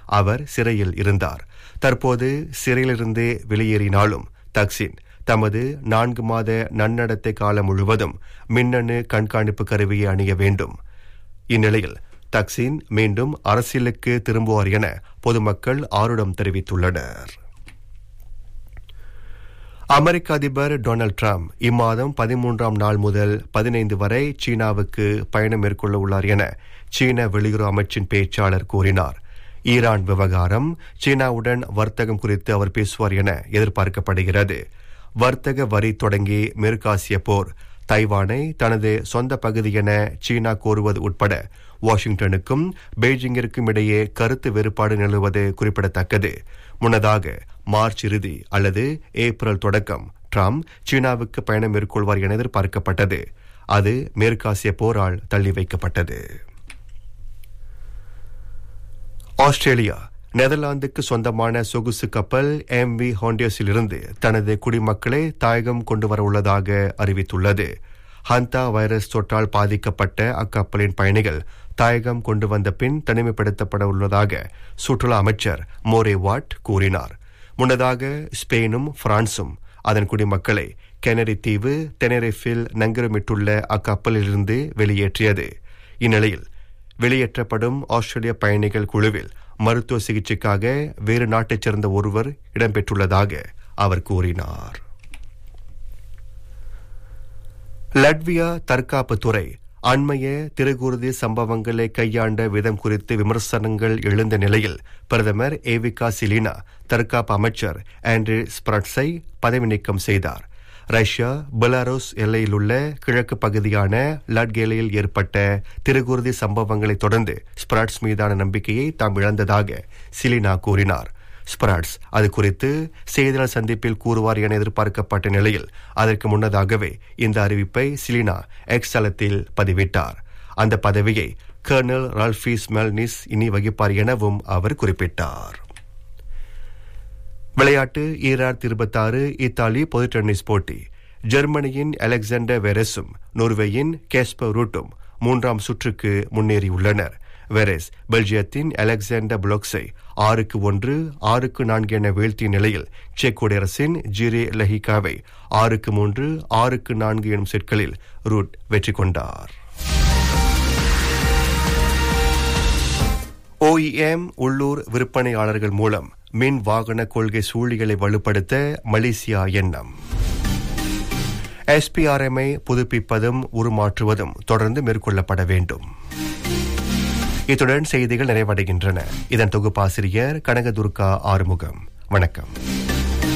அவர் சிறையில் இருந்தார் தற்போது சிறையிலிருந்து வெளியேறினாலும் தக்சின் தமது நான்கு மாத நன்னடத்தை காலம் முழுவதும் மின்னணு கண்காணிப்பு கருவியை அணிய வேண்டும் இந்நிலையில் தக்சின் மீண்டும் அரசியலுக்கு திரும்புவார் என பொதுமக்கள் ஆருடம் தெரிவித்துள்ளனர் அமெரிக்க அதிபர் டொனால்ட் ட்ரம்ப் இம்மாதம் பதிமூன்றாம் நாள் முதல் பதினைந்து வரை சீனாவுக்கு பயணம் மேற்கொள்ள உள்ளார் என சீன வெளியுறவு அமைச்சின் பேச்சாளர் கூறினார் ஈரான் விவகாரம் சீனாவுடன் வர்த்தகம் குறித்து அவர் பேசுவார் என எதிர்பார்க்கப்படுகிறது வர்த்தக வரி தொடங்கி மேற்காசிய போர் தைவானை தனது சொந்த பகுதி என சீனா கோருவது உட்பட வாஷிங்டனுக்கும் பெய்ஜிங்கிற்கும் இடையே கருத்து வேறுபாடு நிலவுவது குறிப்பிடத்தக்கது முன்னதாக மார்ச் இறுதி அல்லது ஏப்ரல் தொடக்கம் ட்ரம்ப் சீனாவுக்கு பயணம் மேற்கொள்வார் என எதிர்பார்க்கப்பட்டது அது மேற்காசிய போரால் தள்ளி வைக்கப்பட்டது ஆஸ்திரேலியா நெதர்லாந்துக்கு சொந்தமான சொகுசு கப்பல் எம் வி ஹாண்டியஸிலிருந்து தனது குடிமக்களை தாயகம் கொண்டு வர உள்ளதாக அறிவித்துள்ளது ஹந்தா வைரஸ் தொற்றால் பாதிக்கப்பட்ட அக்கப்பலின் பயணிகள் தாயகம் கொண்டு வந்த பின் தனிமைப்படுத்தப்பட உள்ளதாக சுற்றுலா அமைச்சர் மோரே வாட் கூறினார் முன்னதாக ஸ்பெயினும் பிரான்சும் அதன் குடிமக்களை கெனரி தீவு தெனரிஃபில் நங்கரமிட்டுள்ள அக்கப்பலிலிருந்து வெளியேற்றியது இந்நிலையில் வெளியேற்றப்படும் ஆஸ்திரேலிய பயணிகள் குழுவில் மருத்துவ சிகிச்சைக்காக வேறு நாட்டைச் சேர்ந்த ஒருவர் இடம்பெற்றுள்ளதாக அவர் கூறினார் லட்வியா தற்காப்பு துறை அண்மைய திருகுருதி சம்பவங்களை கையாண்ட விதம் குறித்து விமர்சனங்கள் எழுந்த நிலையில் பிரதமர் ஏவிகா சிலினா தற்காப்பு அமைச்சர் ஆண்ட்ரி ஸ்பிரட்ஸை பதவி நீக்கம் செய்தார் ரஷ்யா பெலாரோஸ் எல்லையிலுள்ள கிழக்கு பகுதியான லட்கேலையில் ஏற்பட்ட திருகுருதி சம்பவங்களை தொடர்ந்து ஸ்பிராட்ஸ் மீதான நம்பிக்கையை தாம் இழந்ததாக சிலினா கூறினார் ஸ்பிராட்ஸ் அது குறித்து செய்தியாளர் சந்திப்பில் கூறுவார் என எதிர்பார்க்கப்பட்ட நிலையில் அதற்கு முன்னதாகவே இந்த அறிவிப்பை சிலினா எக்ஸ் தளத்தில் பதிவிட்டார் அந்த பதவியை கர்னல் ரால்ஃபீஸ் மெல்னிஸ் இனி வகிப்பார் எனவும் அவர் குறிப்பிட்டார் விளையாட்டு ஈராயிரத்தி இருபத்தாறு இத்தாலி பொது டென்னிஸ் போட்டி ஜெர்மனியின் அலெக்சாண்டர் வெரஸும் நோர்வேயின் கேஸ்பர் ரூட்டும் மூன்றாம் சுற்றுக்கு முன்னேறியுள்ளனர் வெரஸ் பெல்ஜியத்தின் அலெக்சாண்டர் புளோக்ஸை ஆறுக்கு ஒன்று ஆறுக்கு நான்கு என வீழ்த்திய நிலையில் செக் குடியரசின் ஜிரே லஹிகாவை ஆறுக்கு மூன்று ஆறுக்கு நான்கு எனும் செட்களில் ரூட் வெற்றி கொண்டார் ஓஇஎம் உள்ளூர் விற்பனையாளர்கள் மூலம் மின் வாகன கொள்கை சூழிகளை வலுப்படுத்த மலேசியா எண்ணம் எஸ்பிஆர்எம்ஐ புதுப்பிப்பதும் உருமாற்றுவதும் தொடர்ந்து மேற்கொள்ளப்பட வேண்டும் இத்துடன் செய்திகள் நிறைவடைகின்றன இதன் தொகுப்பாசிரியர் கனகதுர்கா ஆறுமுகம் வணக்கம்